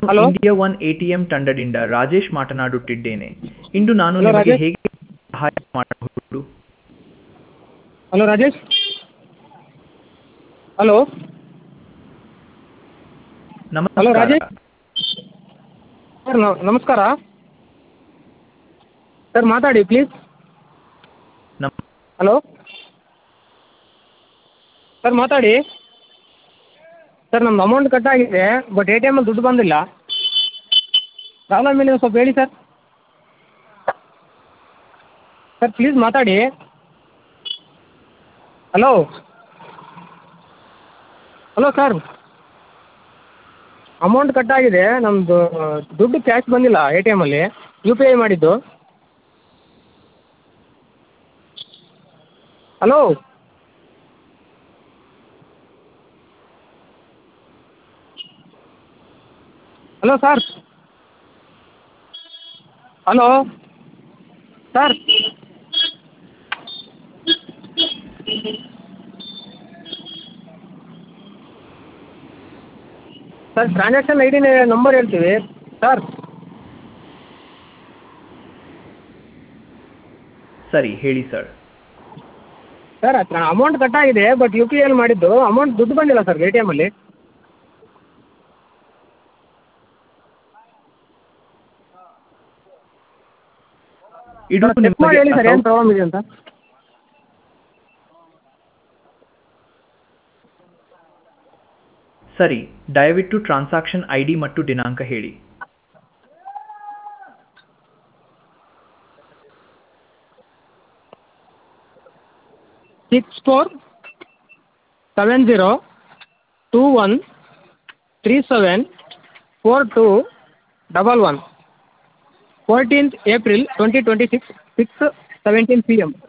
Hello? India one ATM ತಂಡದಿಂದ ರಾಜೇಶ್ ಮಾತನಾಡುತ್ತಿದ್ದೇನೆ ಇಂದು ನಾನು Hello, ನಿಮಗೆ ರಾಜೇಶ್? ಹೇಗೆ ಸಹಾಯ ಮಾಡಬಹುದು ಹಲೋ ರಾಜೇಶ್ ಹಲೋ ನಮಸ್ಕಾರ ರಾಜೇಶ್? ಸರ್ ನ- ನಮಸ್ಕಾರ ಸರ್ ಮಾತಾಡಿ ಪ್ಲೀಸ್ ನಮ್ ಹಲೋ ಸರ್ ಮಾತಾಡಿ ಸರ್ ನಮ್ದು ಅಮೌಂಟ್ ಕಟ್ ಆಗಿದೆ ಬಟ್ ಎ ಟಿ ಎಮಲ್ಲಿ ದುಡ್ಡು ಬಂದಿಲ್ಲ ಪ್ರಾಬ್ಲಮ್ ಏನಿದೆ ಸ್ವಲ್ಪ ಹೇಳಿ ಸರ್ ಸರ್ ಪ್ಲೀಸ್ ಮಾತಾಡಿ hello hello sir amount cut ಆಗಿದೆ ನಮ್ಮದು ದುಡ್ಡು ಕ್ಯಾಶ್ ಬಂದಿಲ್ಲ ಎ ಟಿ ಎಮಲ್ಲಿ ಯು ಪಿ ಐ ಮಾಡಿದ್ದು hello hello sir hello sir sir transaction I D number ಹೇಳ್ತೀವಿ ಸರ್ ಸರಿ ಹೇಳಿ ಸರ್ ಸರ್ ಅಮೌಂಟ್ ಕಟ್ ಆಗಿದೆ ಬಟ್ ಯು ಪಿ ಐಲಿ ಮಾಡಿದ್ದು ಅಮೌಂಟ್ ದುಡ್ಡು ಬಂದಿಲ್ಲ ಸರ್ ಎ ಟಿ ಎಮಲ್ಲಿ ಇದು ಚೆಕ್ ಮಾಡಿ ನಿಮಗೆ ಹೇಳಿ ಸರ್ ಏನು ಅಸೌ- ಪ್ರಾಬ್ಲಮ್ ಇದೆ ಅಂತ ಸರಿ ದಯವಿಟ್ಟು ಟ್ರಾನ್ಸಾಕ್ಷನ್ ಐ ಡಿ ಮತ್ತು ದಿನಾಂಕ ಹೇಳಿ six four seven zero two one three seven four two double one fourteenth April twenty twenty six six seventeen P M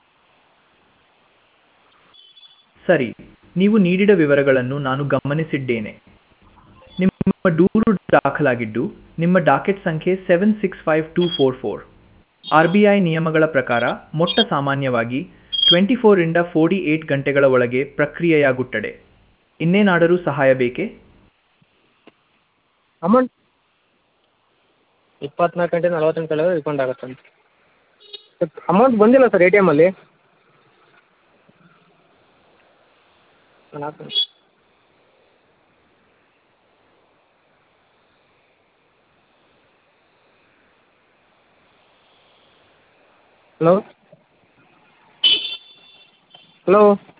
ಸರಿ ನೀವು ನೀಡಿದ ವಿವರಗಳನ್ನು ನಾನು ಗಮನಿಸಿದ್ದೇನೆ ನಿಮ್ಮ ದೂರು ದಾಖಲಾಗಿದ್ದು ನಿಮ್ಮ ಡಾಕೆಟ್ ಸಂಖ್ಯೆ seven six five two four four R B I ನಿಯಮಗಳ ಪ್ರಕಾರ ಮೊಟ್ಟ ಸಾಮಾನ್ಯವಾಗಿ ಟ್ವೆಂಟಿ ಫೋರಿಂದ ಫೋರ್ಟಿ ಏಟ್ ಗಂಟೆಗಳ ಒಳಗೆ ಪ್ರಕ್ರಿಯೆಯಾಗುತ್ತದೆ ಇನ್ನೇನಾದರೂ ಸಹಾಯ ಬೇಕೇ ಅಮೌಂಟ್ ಇಪ್ಪತ್ನಾಲ್ಕು ಗಂಟೆ ನಲವತ್ತೆಂಟು ಗಂಟೆ ರಿಫಂಡ್ ಆಗುತ್ತೆ ಅಮೌಂಟ್ ಬಂದಿಲ್ಲ ಸರ್ ಎ ಟಿ ಎಮಲ್ಲಿ ಹಲೋ ಹಲೋ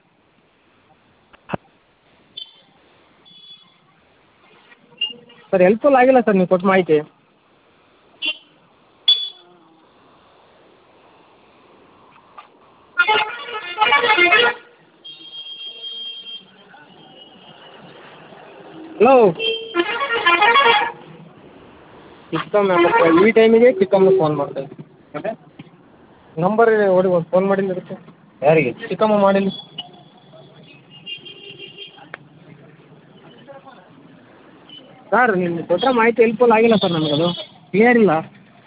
ಸರ್ ಹೆಲ್ಪ್ಫುಲ್ ಆಗಿಲ್ಲ ಸರ್ ನೀವು ಕೊಟ್ಟ ಮಾಹಿತಿ ಹಲೋ ಚಿಕ್ಕಮ್ಮ ಈ ಟೈಮಿಗೆ ಚಿಕ್ಕಮ್ಮ ಫೋನ್ ಮಾಡ್ತಾ ಇದ್ದೆ ನಂಬರ್ ನೋಡಿ ಒಂದು ಫೋನ್ ಮಾಡಿಲ್ಲ ಅದಕ್ಕೆ ಯಾರಿಗೆ ಚಿಕ್ಕಮ್ಮ ಮಾಡಿಲ್ಲ ಸರ್ ನೀವು ಕೊಟ್ಟ ಮಾಹಿತಿ ಹೆಲ್ಪ್ಫುಲ್ ಆಗಿಲ್ಲ ಸರ್ ನಮಗದು ಕ್ಲಿಯರ್ ಇಲ್ಲ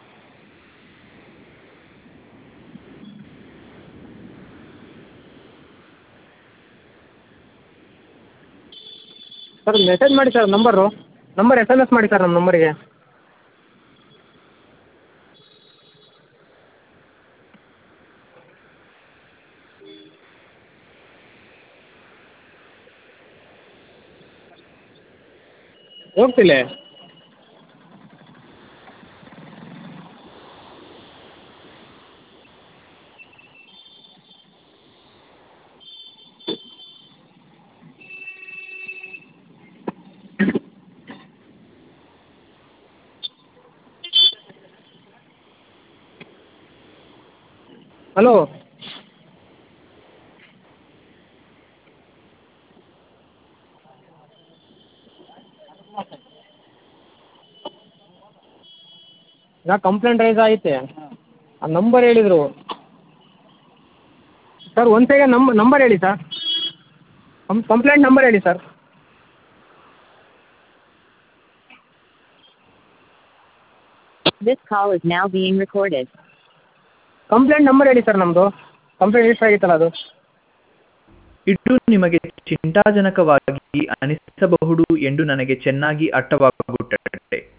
ಸರ್ ಮೆಸೇಜ್ ಮಾಡಿ sir number number S M S ಮಾಡಿ ಸರ್ ನಮ್ಮ ನಂಬರಿಗೆ ಹೋಗ್ತಿಲ್ಲ ಹಲೋ ನಾ ಕಂಪ್ಲೇಂಟ್ ರೈಸ್ ಐತೆ ಆ ನಂಬರ್ ಹೇಳಿದರು ಸರ್ ಒಂದು ಸೆಕೆಂಡ್ ನಂಬ ನಂಬರ್ ಹೇಳಿ ಸರ್ ಕಂ ಕಂಪ್ಲೇಂಟ್ ನಂಬರ್ ಹೇಳಿ sir This call is now being recorded. Complaint number ಹೇಳಿ ಸರ್ ನಮ್ಮದು ಕಂಪ್ಲೇಂಟ್ ರಿಜಿಸ್ಟರ್ ಆಗಿತ್ತಲ್ಲ ಅದು ಇದು ನಿಮಗೆ ಚಿಂತಾಜನಕವಾಗಿ ಅನಿಸಬಹುದು ಎಂದು ನನಗೆ ಚೆನ್ನಾಗಿ ಅರ್ಥವಾಗುತ್ತದೆ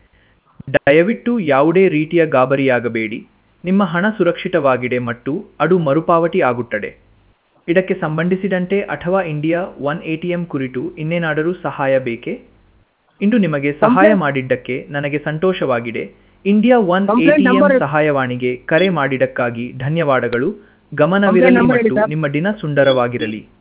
ದಯವಿಟ್ಟು ಯಾವುದೇ ರೀತಿಯ ಗಾಬರಿಯಾಗಬೇಡಿ ನಿಮ್ಮ ಹಣ ಸುರಕ್ಷಿತವಾಗಿದೆ ಮತ್ತು ಅದು ಮರುಪಾವತಿ ಆಗುತ್ತದೆ ಇದಕ್ಕೆ ಸಂಬಂಧಿಸಿದಂತೆ ಅಥವಾ India one A T M ಕುರಿತು ಇನ್ನೇನಾದರೂ ಸಹಾಯ ಬೇಕೇ ಇಂದು ನಿಮಗೆ ಸಹಾಯ ಮಾಡಿದ್ದಕ್ಕೆ ನನಗೆ ಸಂತೋಷವಾಗಿದೆ India one A Complaint T M number- ಸಹಾಯವಾಣಿಗೆ ಕರೆ ಮಾಡಿದ್ದಕ್ಕಾಗಿ ಧನ್ಯವಾದಗಳು ಗಮನವಿರಲಿ number ಹೇಳಿ ಮತ್ತು ಸರ್. ನಿಮ್ಮ ದಿನ ಸುಂದರವಾಗಿರಲಿ